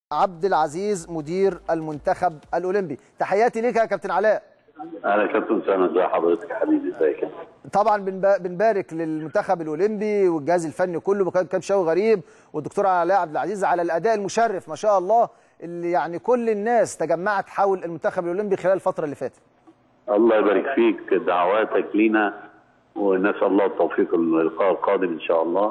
عبد العزيز مدير المنتخب الاولمبي تحياتي ليك يا كابتن علاء انا كابتن سامي ازي حضرتك يا حبيبي ازيك انت؟ طبعا بنب- بنبارك للمنتخب الاولمبي والجهاز الفني كله وكابتن شوقي غريب والدكتور علاء عبد العزيز على الاداء المشرف ما شاء الله اللي يعني كل الناس تجمعت حول المنتخب الاولمبي خلال الفتره اللي فاتت الله يبارك فيك دعواتك لينا ونسال الله التوفيق اللقاء القادم ان شاء الله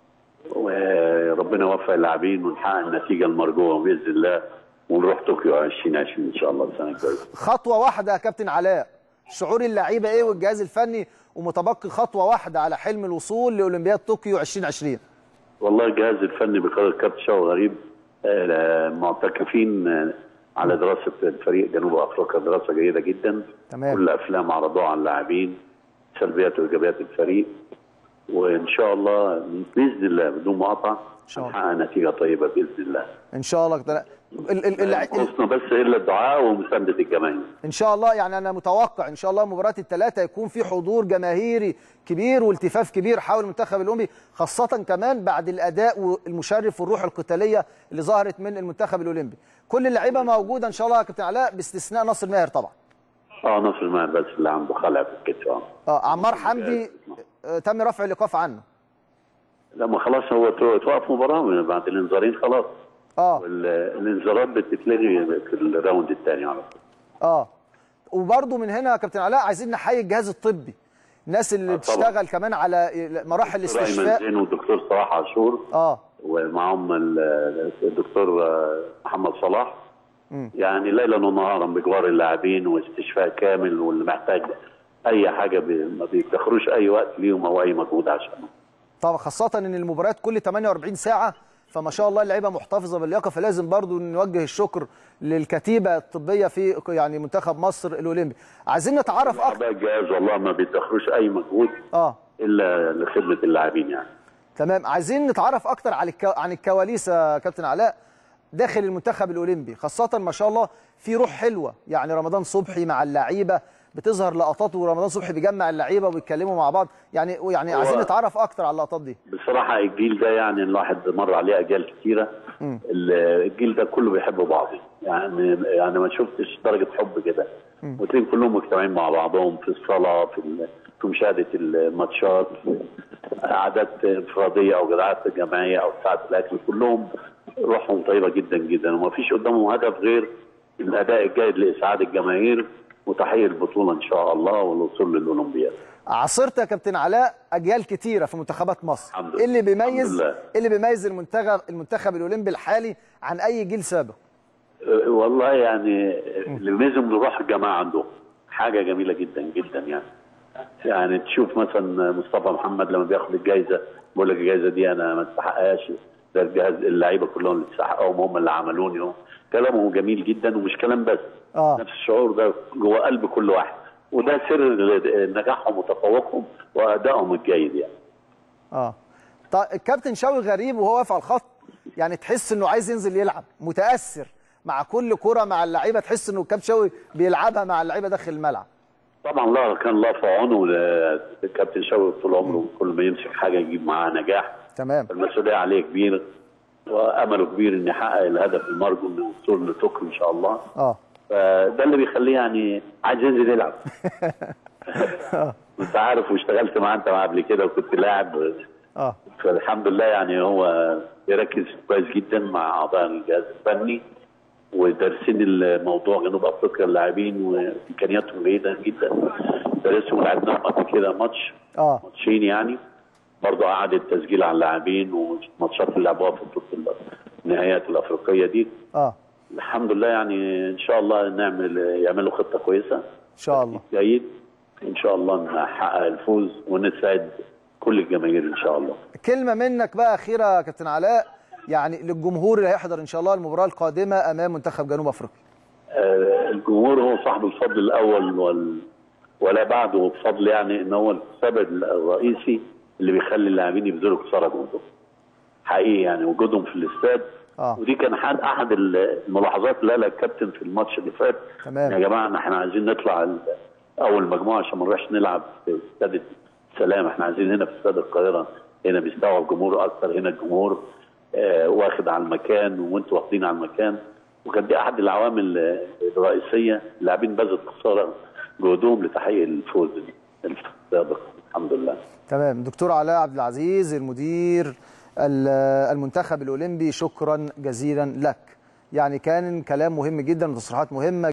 وربنا يوفق اللاعبين ونحقق النتيجه المرجوه باذن الله ونروح طوكيو 2020 ان شاء الله السنه الجايه خطوه واحده يا كابتن علاء شعور اللعيبه ايه والجهاز الفني ومتبقي خطوه واحده على حلم الوصول لاولمبياد طوكيو 2020 والله الجهاز الفني بقياده الكابتن شوقي غريب آه، معتكفين آه، على دراسه الفريق جنوب افريقيا دراسه جيده جدا تمام. كل افلام عرضوها على اللاعبين سلبيات وايجابيات الفريق وان شاء الله باذن الله بدون مقاطعه شاء الله. نحقق نتيجه طيبه باذن الله ان شاء الله كده ال ال ال ناقصنا بس الا الدعاء ومسانده الجماهير ان شاء الله يعني انا متوقع ان شاء الله مباراه الثلاثه يكون في حضور جماهيري كبير والتفاف كبير حول المنتخب الاولمبي خاصه كمان بعد الاداء المشرف والروح القتاليه اللي ظهرت من المنتخب الاولمبي كل اللعيبه موجوده ان شاء الله يا كابتن علاء باستثناء ناصر ماهر طبعا اه نصر ماهر بس اللي عنده خلع في الكتف اه اه عمار حمدي آه، تم رفع الايقاف عنه لما خلاص هو تو- توقف مباراه من بعد الانذارين خلاص اه وال- الانذارات بتتلغي في الراوند الثاني على طول اه وبرده من هنا يا كابتن علاء عايزين نحيي الجهاز الطبي الناس اللي آه، طبعاً. بتشتغل كمان على مراحل دكتور ايمن الاستشفاء زين والدكتور صلاح عاشور اه ومعهم ال- الدكتور آه، محمد صلاح يعني ليلا ونهارا بجوار اللاعبين واستشفاء كامل واللي محتاج اي حاجه بي- ما بيفتخروش اي وقت ليهم او اي مجهود عشانهم طبعا خاصة ان المباريات كل 48 ساعة فما شاء الله اللعيبة محتفظة باللياقة فلازم برضو نوجه الشكر للكتيبة الطبية في يعني منتخب مصر الأولمبي عايزين نتعرف أكتر اعضاء الجهاز والله ما بيفتخروش اي مجهود اه الا لخدمه اللاعبين يعني تمام عايزين نتعرف أكتر عن الكو... عن الكواليس يا كابتن علاء داخل المنتخب الأولمبي خاصة ما شاء الله في روح حلوة يعني رمضان صبحي مع اللعيبة بتظهر لقطات ورمضان صبحي بيجمع اللعيبه وبيتكلموا مع بعض يعني يعني هو- عايزين نتعرف اكتر على اللقطات دي بصراحه الجيل ده يعني الواحد مر عليه اجيال كتيره ال- الجيل ده كله بيحب بعضه يعني يعني ما شفتش درجه حب كده وتلاقيهم كلهم مجتمعين مع بعضهم في الصلاه في ال- في مشاهده الماتشات في قعدات انفراديه او جدعات جماعيه او ساعه الاكل كلهم روحهم طيبه جدا جدا وما فيش قدامهم هدف غير الاداء الجيد لاسعاد الجماهير وتحقيق البطوله ان شاء الله والوصول للاولمبياد عاصرت يا كابتن علاء اجيال كتيره في منتخبات مصر الحمد لله. ايه اللي بيميز الحمد لله. إيه اللي بيميز المنتخب المنتخب الاولمبي الحالي عن اي جيل سابق أه، والله يعني اللي بيميزهم روح الجماعه عندهم حاجه جميله جدا جدا يعني يعني تشوف مثلا مصطفى محمد لما بياخد الجائزه بيقول لك الجائزه دي انا ما استحقهاش ده الجهاز اللعيبه كلهم اللي استحقوهم هم اللي عملوني كلامهم جميل جدا ومش كلام بس آه. نفس الشعور ده جوه قلب كل واحد وده سر نجاحهم وتفوقهم وادائهم الجيد يعني اه طيب الكابتن شوقي غريب وهو واقف على الخط يعني تحس انه عايز ينزل يلعب متاثر مع كل كره مع اللعيبه تحس انه الكابتن شوقي بيلعبها مع اللعيبه داخل الملعب طبعا الله كان الله في عونه الكابتن شوقي طول عمره كل ما يمسك حاجه يجيب معاه نجاح تمام المسؤوليه عليه كبير وامله كبير ان يحقق الهدف المرجو من الوصول لطوكيو ان شاء الله اه فده اللي بيخليه يعني عايز ينزل يلعب انت عارف واشتغلت معاه انت معاه قبل كده وكنت لاعب اه فالحمد لله يعني هو بيركز كويس جدا مع اعضاء الجهاز الفني ودارسين الموضوع جنوب افريقيا اللاعبين وامكانياتهم جيده جدا دارسهم لعبناهم قبل كده ماتش اه ماتشين يعني برضه اعاده تسجيل على اللاعبين وماتشات اللي لعبوها في بطوله النهائيات الافريقيه دي اه الحمد لله يعني ان شاء الله نعمل يعملوا خطه كويسه ان شاء الله جيد ان شاء الله نحقق الفوز ونسعد كل الجماهير ان شاء الله كلمه منك بقى اخيره يا كابتن علاء يعني للجمهور اللي هيحضر ان شاء الله المباراه القادمه امام منتخب جنوب افريقيا آه، الجمهور هو صاحب الفضل الاول وال... ولا بعده بفضل يعني ان هو السبب الرئيسي اللي بيخلي اللاعبين يبذلوا كساره جهدهم. حقيقي يعني وجودهم في الاستاد آه. ودي كان احد احد الملاحظات اللي قالها الكابتن في الماتش اللي فات تمام. يا جماعه احنا عايزين نطلع ال- اول مجموعه عشان ما نروحش نلعب في استاد السلام احنا عايزين هنا في استاد القاهره هنا بيستوعب جمهور اكتر هنا الجمهور آه، واخد على المكان وانتوا واخدين على المكان وكانت دي احد العوامل آه، الرئيسيه اللاعبين بذلوا قصارى جهدهم لتحقيق الفوز السابق الحمد لله تمام دكتور علاء عبد العزيز المدير ال- المنتخب الاولمبي شكرا جزيلا لك يعني كان كلام مهم جدا وتصريحات مهمه